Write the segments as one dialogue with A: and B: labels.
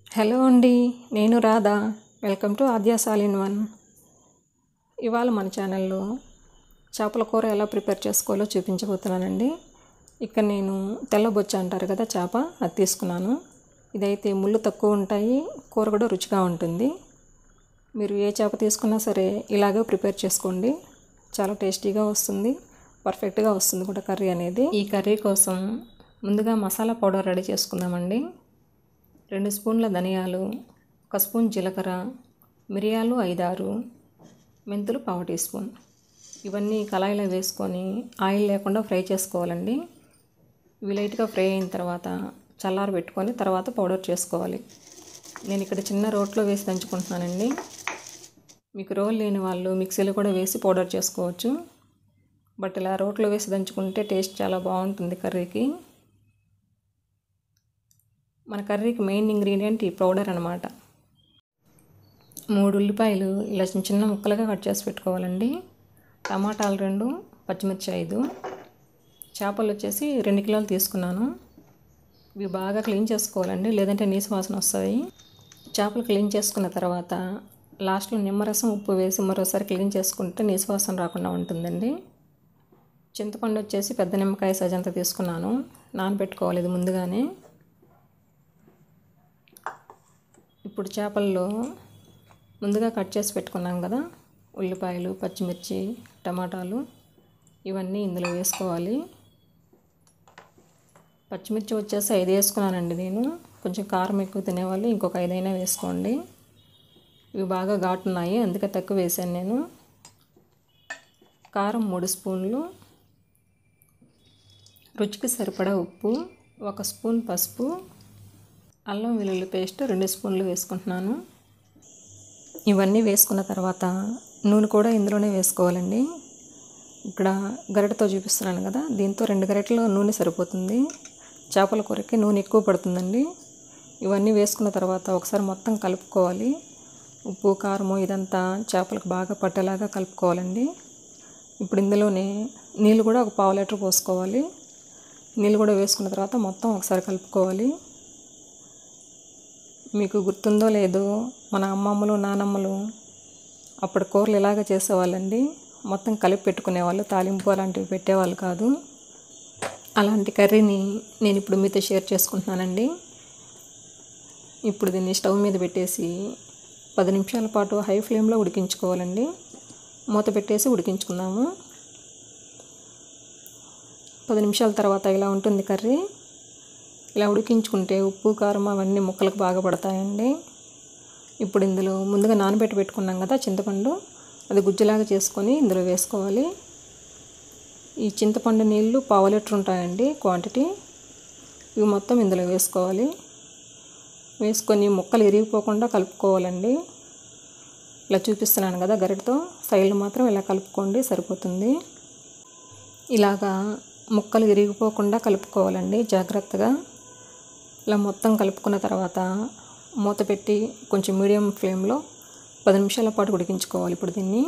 A: hello అండి నేను Radha welcome to ఆద్యాసాల్ ఇన్ వన్ ఇవాళ మన ఛానల్లో చేపల కూర ఎలా ప్రిపేర్ చేసుకోవాలో చూపించబోతున్నానండి ఇక్కడ నేను తెల్లబొచ్చ అంటారు కదా చేప అది తీసుకున్నాను ఇదైతే ముళ్ళు తక్కువ ఉంటాయి కూర కూడా రుచిగా ఉంటుంది మీరు ఏ చేప తీసుకున్నా సరే ఇలాగే ప్రిపేర్ చేసుకోండి చాలా టేస్టీగా వస్తుంది పర్ఫెక్ట్గా వస్తుంది కూడా కర్రీ అనేది ఈ కర్రీ కోసం ముందుగా మసాలా పౌడర్ రెడీ చేసుకుందామండి రెండు స్పూన్ల ధనియాలు ఒక స్పూన్ జీలకర్ర మిరియాలు ఐదారు మెంతులు పావు టీ స్పూన్ ఇవన్నీ కళాయిలో వేసుకొని ఆయిల్ లేకుండా ఫ్రై చేసుకోవాలండి ఇవి లైట్గా ఫ్రై అయిన తర్వాత చల్లార పెట్టుకొని తర్వాత పౌడర్ చేసుకోవాలి నేను ఇక్కడ చిన్న రోట్లో వేసి దంచుకుంటున్నానండి మీకు రోల్ లేని వాళ్ళు మిక్సీలో కూడా వేసి పౌడర్ చేసుకోవచ్చు బట్ ఇలా రోట్లో వేసి దంచుకుంటే టేస్ట్ చాలా బాగుంటుంది కర్రీకి మన కర్రీకి మెయిన్ ఇంగ్రీడియంట్ ఈ పౌడర్ అనమాట మూడు ఉల్లిపాయలు ఇలా చిన్న చిన్న ముక్కలుగా కట్ చేసి పెట్టుకోవాలండి టమాటాలు రెండు పచ్చిమిర్చి ఐదు చేపలు వచ్చేసి రెండు కిలోలు తీసుకున్నాను ఇవి బాగా క్లీన్ చేసుకోవాలండి లేదంటే నీసు వాసన వస్తాయి చేపలు క్లీన్ చేసుకున్న తర్వాత లాస్ట్లో నిమ్మరసం ఉప్పు వేసి మరోసారి క్లీన్ చేసుకుంటే నీసు వాసన రాకుండా ఉంటుందండి చింతపండు వచ్చేసి పెద్ద నిమ్మకాయ సజంత తీసుకున్నాను నానబెట్టుకోవాలి ఇది ముందుగానే ఇప్పుడు చేపల్లో ముందుగా కట్ చేసి పెట్టుకున్నాం కదా ఉల్లిపాయలు పచ్చిమిర్చి టమాటాలు ఇవన్నీ ఇందులో వేసుకోవాలి పచ్చిమిర్చి వచ్చేసి ఐదు వేసుకున్నానండి నేను కొంచెం కారం ఎక్కువ తినేవాళ్ళు ఇంకొక ఐదైనా వేసుకోండి ఇవి బాగా ఘాటున్నాయి అందుకే తక్కువ వేసాను నేను కారం మూడు స్పూన్లు రుచికి సరిపడా ఉప్పు ఒక స్పూన్ పసుపు అల్లం వెల్లుల్లి పేస్ట్ రెండు స్పూన్లు వేసుకుంటున్నాను ఇవన్నీ వేసుకున్న తర్వాత నూనె కూడా ఇందులోనే వేసుకోవాలండి ఇక్కడ గరిటతో చూపిస్తున్నాను కదా దీంతో రెండు గరిటెలు నూనె సరిపోతుంది చేపల కూరకి నూనె ఎక్కువ పడుతుందండి ఇవన్నీ వేసుకున్న తర్వాత ఒకసారి మొత్తం కలుపుకోవాలి ఉప్పు కారము ఇదంతా చేపలకు బాగా పట్టేలాగా కలుపుకోవాలండి ఇప్పుడు ఇందులోనే నీళ్ళు కూడా ఒక పావు లీటర్ పోసుకోవాలి నీళ్ళు కూడా వేసుకున్న తర్వాత మొత్తం ఒకసారి కలుపుకోవాలి మీకు గుర్తుందో లేదో మన అమ్మమ్మలు నానమ్మలు అప్పుడు కూరలు ఇలాగ చేసేవాళ్ళండి మొత్తం కలిపి పెట్టుకునేవాళ్ళు తాలింపు అలాంటివి పెట్టేవాళ్ళు కాదు అలాంటి కర్రీని నేను ఇప్పుడు మీతో షేర్ చేసుకుంటున్నానండి ఇప్పుడు దీన్ని స్టవ్ మీద పెట్టేసి పది నిమిషాల పాటు హై ఫ్లేమ్లో ఉడికించుకోవాలండి మూత పెట్టేసి ఉడికించుకుందాము పది నిమిషాల తర్వాత ఇలా ఉంటుంది కర్రీ ఇలా ఉడికించుకుంటే ఉప్పు కారం అవన్నీ ముక్కలకు బాగా పడతాయండి ఇప్పుడు ఇందులో ముందుగా నానబెట్టి పెట్టుకున్నాం కదా చింతపండు అది గుజ్జులాగా చేసుకొని ఇందులో వేసుకోవాలి ఈ చింతపండు నీళ్ళు పావు లీటర్ ఉంటాయండి క్వాంటిటీ ఇవి మొత్తం ఇందులో వేసుకోవాలి వేసుకొని ముక్కలు ఇరిగిపోకుండా కలుపుకోవాలండి ఇలా చూపిస్తున్నాను కదా గరిటతో సైడ్లు మాత్రం ఇలా కలుపుకోండి సరిపోతుంది ఇలాగా ముక్కలు ఇరిగిపోకుండా కలుపుకోవాలండి జాగ్రత్తగా ఇలా మొత్తం కలుపుకున్న తర్వాత మూత పెట్టి కొంచెం మీడియం ఫ్లేమ్లో పది నిమిషాల పాటు ఉడికించుకోవాలి ఇప్పుడు దీన్ని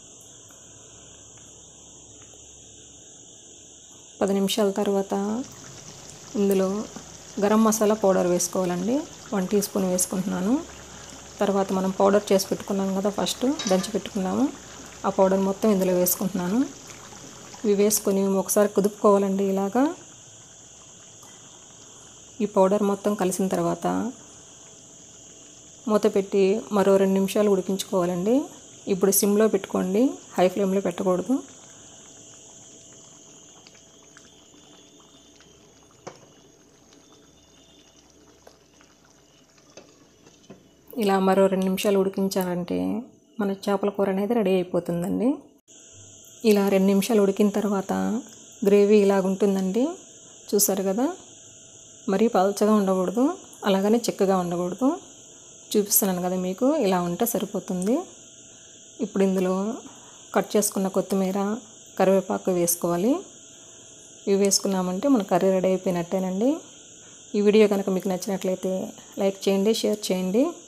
A: పది నిమిషాల తర్వాత ఇందులో గరం మసాలా పౌడర్ వేసుకోవాలండి వన్ టీ స్పూన్ వేసుకుంటున్నాను తర్వాత మనం పౌడర్ చేసి పెట్టుకున్నాం కదా ఫస్ట్ దంచి పెట్టుకున్నాము ఆ పౌడర్ మొత్తం ఇందులో వేసుకుంటున్నాను ఇవి వేసుకొని ఒకసారి కుదుపుకోవాలండి ఇలాగా ఈ పౌడర్ మొత్తం కలిసిన తర్వాత మూత పెట్టి మరో రెండు నిమిషాలు ఉడికించుకోవాలండి ఇప్పుడు సిమ్లో పెట్టుకోండి హై ఫ్లేమ్లో పెట్టకూడదు ఇలా మరో రెండు నిమిషాలు ఉడికించాలంటే మన చేపల కూర అనేది రెడీ అయిపోతుందండి ఇలా రెండు నిమిషాలు ఉడికిన తర్వాత గ్రేవీ ఇలాగ ఉంటుందండి చూసారు కదా మరీ పల్చగా ఉండకూడదు అలాగనే చిక్కగా ఉండకూడదు చూపిస్తున్నాను కదా మీకు ఇలా ఉంటే సరిపోతుంది ఇప్పుడు ఇందులో కట్ చేసుకున్న కొత్తిమీర కరివేపాకు వేసుకోవాలి ఇవి వేసుకున్నామంటే మన కర్రీ రెడీ అయిపోయినట్టేనండి ఈ వీడియో కనుక మీకు నచ్చినట్లయితే లైక్ చేయండి షేర్ చేయండి